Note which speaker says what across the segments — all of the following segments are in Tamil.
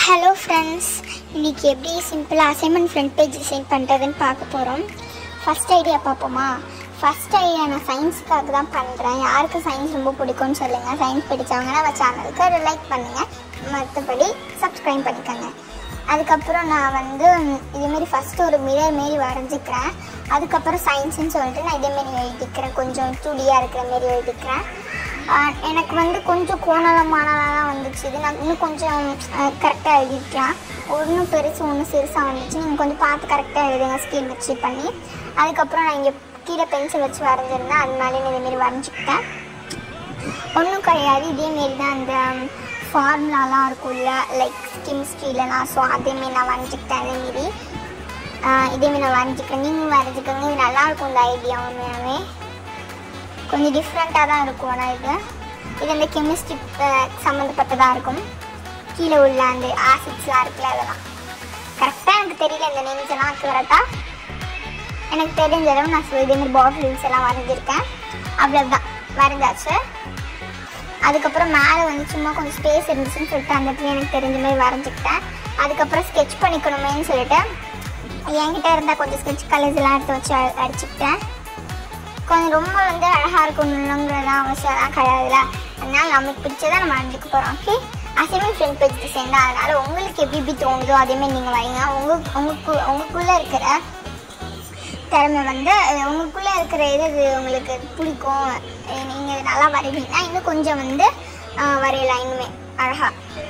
Speaker 1: ஹலோ ஃப்ரெண்ட்ஸ் இன்னைக்கு எப்படி சிம்பிளாக அசைன்மெண்ட் ஃப்ரண்ட் பேஜ் டிசைன் பண்ணுறதுன்னு பார்க்க போகிறோம் ஃபஸ்ட் ஐடியா பார்ப்போமா ஃபஸ்ட் ஐடியா நான் சயின்ஸுக்காக தான் பண்ணுறேன் யாருக்கு சயின்ஸ் ரொம்ப பிடிக்கும்னு சொல்லுங்கள் சயின்ஸ் பிடிச்சவங்க நம்ம சேனலுக்கு ஒரு லைக் பண்ணுங்கள் மற்றபடி சப்ஸ்கிரைப் பண்ணிக்கோங்க அதுக்கப்புறம் நான் வந்து இதேமாரி ஃபஸ்ட்டு ஒரு மிரர் மாரி வரைஞ்சிக்கிறேன் அதுக்கப்புறம் சயின்ஸ்னு சொல்லிட்டு நான் இதேமாரி எழுதிக்கிறேன் கொஞ்சம் துடியாக இருக்கிற மாரி எழுதிக்கிறேன் ஆஹ் எனக்கு வந்து கொஞ்சம் கோணலமானதாக வந்துச்சு இது நான் இன்னும் கொஞ்சம் கரெக்டாக எழுதிக்கலாம் ஒன்றும் பெருசு ஒன்றும் சிறுசாக வந்துச்சு நீங்கள் கொஞ்சம் பார்த்து கரெக்டாக எழுதுங்க ஸ்கேல் வச்சு பண்ணி அதுக்கப்புறம் நான் இங்கே கீழே பென்சில் வச்சு வரைஞ்சிருந்தேன் அது மேலே நான் இதேமாரி வரைஞ்சிக்கிட்டேன் ஒன்றும் கிடையாது இதேமாரி தான் அந்த ஃபார்முலாலாம் இருக்கும்ல லைக் கெமிஸ்ட்ரியிலலாம் ஸோ அதேமாரி நான் வரைஞ்சிக்கிட்டேன் அதேமாரி இதேமாரி நான் வரைஞ்சிக்கிறேன் நீங்கள் வரைஞ்சிக்கோங்க இது நல்லாயிருக்கும் இந்த ஐடியா உண்மையாகவே கொஞ்சம் டிஃப்ரெண்ட்டாக தான் இருக்கும் ஆனால் இது இது அந்த கெமிஸ்ட்ரி சம்மந்தப்பட்டதாக இருக்கும் கீழே உள்ள அந்த ஆசிட்ஸ்லாம் இருக்குல்ல அதெல்லாம் கரெக்டாக எனக்கு தெரியல இந்த நேம்ஸ் எல்லாம் கரெக்டாக எனக்கு தெரிஞ்ச அளவு நான் சொ- இதே மாதிரி பாட்டில்ஸ் எல்லாம் வரைஞ்சிருக்கேன் அவ்வளோதான் வரைஞ்சாச்சு அதுக்கப்புறம் மேலே வந்து சும்மா கொஞ்சம் ஸ்பேஸ் இருந்துச்சுன்னு சொல்லிட்டு அந்த இடத்துல எனக்கு தெரிஞ்ச மாதிரி வரைஞ்சிக்கிட்டேன் அதுக்கப்புறம் ஸ்கெட்ச் பண்ணிக்கணுமேன்னு சொல்லிட்டு என்கிட்ட இருந்தால் கொஞ்சம் ஸ்கெட்ச் கலர்ஸ் எல்லாம் எடுத்து வச்சு அ- அடிச்சுக்கிட்டேன் கொஞ்சம் ரொம்ப வந்து அழகாக இருக்கணுங்கிறதான் அவசியம் கிடையாதுல அதனால நமக்கு பிடிச்சதை நம்ம அணிஞ்சுக்க போகிறோம் okay assignment front page design தான் அதனால உங்களுக்கு எப்படி எப்படி தோணுதோ அதேமாதிரி நீங்கள் வைங்க உங்க உங்களுக்கு உங்களுக்குள்ளே இருக்கிற திறமை வந்து அஹ், உங்களுக்குள்ளே இருக்கிற எது இது உங்களுக்கு பிடிக்கும் நீங்கள் இது நல்லா வரைவீங்கன்னா இன்னும் கொஞ்சம் வந்து அஹ், வரையலாம் இன்னுமே அழகாக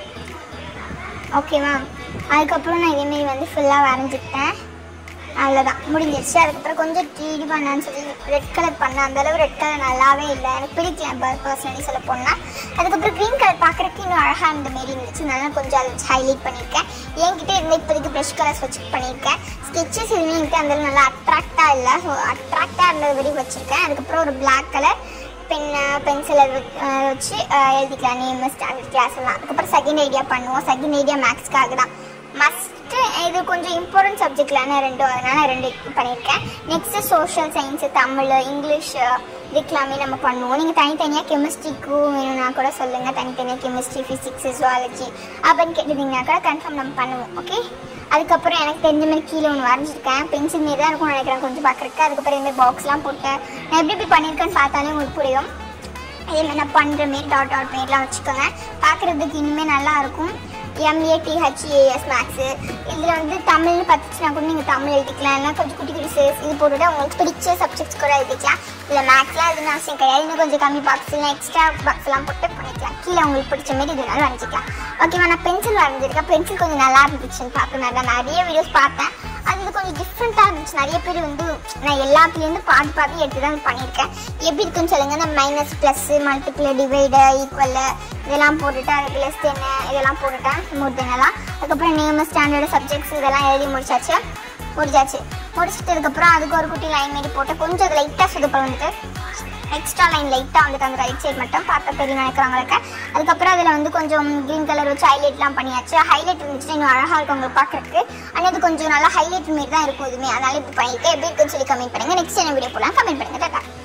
Speaker 1: ஓகேவா அதுக்கப்புறம் நான் இதேமாரி வந்து ஃபுல்லாக வரைஞ்சிக்கிட்டேன் அவ்வளோதான் முடிஞ்சிருச்சு அதுக்கப்புறம் கொஞ்சம் ட்ரீடி பண்ணான்னு சொல்லி ரெட் கலர் பண்ணேன் அந்தளவு ரெட் கலர் நல்லாவே இல்லை எனக்கு பிடிக்கல பர்சனலி சொல்ல போனால் அதுக்கப்புறம் க்ரீன் கலர் பார்க்குறதுக்கு இன்னும் அழகாக இருந்த மாரி இருந்துச்சு நல்லா கொஞ்சம் அதை வச்சு ஹைலைட் பண்ணியிருக்கேன் என்கிட்ட இருந்த இப்போதைக்கு ப்ரஷ் கலர்ஸ் வச்சு பண்ணியிருக்கேன் ஸ்கெச்சஸ் எதுவுமே என்கிட்ட அந்த நல்லா அட்ராக்டாக இல்லை ஸோ அட்ராக்டாக இருந்தது வரைக்கும் வச்சுருக்கேன் அதுக்கப்புறம் ஒரு பிளாக் கலர் பென் பென்சிலை வச்சு அஹ், எழுதிக்கலாம் நேம் ஸ்டாண்டர்ட் கிளாஸ் எல்லாம் அதுக்கப்புறம் செகண்ட் ஐடியா பண்ணுவோம் செகண்ட் ஐடியா மேக்ஸ்க்காக தான் மஸ்ட்டு இது கொஞ்சம் இம்பார்ட்டன்ட் சப்ஜெக்ட்லான ரெண்டும் அதனால ரெண்டு பண்ணியிருக்கேன் next social science Tamil English இதுக்கெல்லாமே நம்ம பண்ணுவோம் நீங்கள் தனித்தனியாக கெமிஸ்ட்ரிக்கும் வேணும்னா கூட சொல்லுங்கள் தனித்தனியாக கெமிஸ்ட்ரி ஃபிசிக்ஸ் ஜுவாலஜி அப்படின்னு கேட்டுருந்தீங்கன்னா கூட கன்ஃபார்ம் நம்ம பண்ணுவோம் ஓகே அதுக்கப்புறம் எனக்கு தெரிஞ்ச மாதிரி கீழே ஒன்று வரைஞ்சிருக்கேன் பென்சில் மாரி தான் இருக்கும்னு நினைக்கிறேன் கொஞ்சம் பார்க்குறதுக்கு அதுக்கப்புறம் இந்த பாக்ஸ்லாம் போட்டேன் நான் எப்படி எப்படி பண்ணியிருக்கேன்னு பார்த்தாலே உங்களுக்கு புரியும் இதே மாதிரி நான் பண்ணுற மாரி டாட் டாட் மாரிலாம் வச்சுக்கோங்க பார்க்குறதுக்கு இனிமேல் நல்லா இருக்கும் எம்ஏடிஹெச்ஏஎஸ் மேக்ஸு இதில் வந்து தமிழ்னு பார்த்துச்சுன்னா கூட நீங்கள் தமிழ் எழுதிக்கலாம் இல்லைனா கொஞ்சம் குட்டி குட்டி சேஸ் இது போட்டுவிட்டு உங்களுக்கு பிடிச்ச சப்ஜெக்ட்ஸ் கூட எழுதிக்கலாம் இல்லை மேக்ஸ்லாம் எதுவும் அவசியம் கிடையாது இன்னும் கொஞ்சம் கம்மி பாக்ஸ் இல்லை எக்ஸ்ட்ரா பாக்ஸ்லாம் போட்டு பண்ணிக்கலாம் கீழே உங்களுக்கு பிடிச்ச மாரி இதனால வரைஞ்சிக்கலாம் ஓகேவா நான் பென்சில் வரைஞ்சிருக்கேன் பென்சில் கொஞ்சம் நல்லா இருந்துச்சுன்னு பார்க்கணும் நான் நிறைய வீடியோஸ் பார்த்தேன் அது இது கொஞ்சம் டிஃப்ரெண்ட்டாக இருந்துச்சு நிறைய பேர் வந்து நான் எல்லாத்துலேருந்து பாதி பாதி எடுத்து தான் பண்ணியிருக்கேன் எப்படி இருக்குன்னு சொல்லுங்கள் நான் minus plus multiply divide equal இதெல்லாம் போட்டுட்டு அதுக்கு லெஸ் என்ன இதெல்லாம் போட்டுட்டேன் மோர் தென்னெல்லாம் அதுக்கப்புறம் நேம் ஸ்டாண்டர்டு சப்ஜெக்ட்ஸ் இதெல்லாம் எழுதி முடிச்சாச்சு முடிச்சாச்சு முடிச்சிட்டதுக்கப்புறம் அதுக்கு ஒரு குட்டி லைன் மாரி போட்டு கொஞ்சம் அது லைட்டாக சுதப்ப வந்துட்டு எக்ஸ்ட்ரா லைன் லைட்டாக வந்துட்டு அந்த ரைட் சைடு மட்டும் பார்த்தா தெரியும் நினைக்கிறவங்களுக்கு அதுக்கப்புறம் அதில் வந்து கொஞ்சம் க்ரீன் கலர் வச்சு ஹைலைட்லாம் பண்ணியாச்சு ஹைலைட் இருந்துச்சுன்னா இன்னும் அழகாக இருக்கும் உங்களுக்கு பார்க்குறதுக்கு ஆனால் இது கொஞ்சம் நல்லா ஹைலைட் மாரி தான் இருக்கும் இதுவுமே அதனால இப்படி பண்ணியிருக்கேன் எப்படி இருக்குன்னு சொல்லி கமெண்ட் பண்ணுங்கள் நெக்ஸ்ட் என்ன வீடியோ போடலாம் கமெண்ட் பண்ணுங்கள் டாட்டா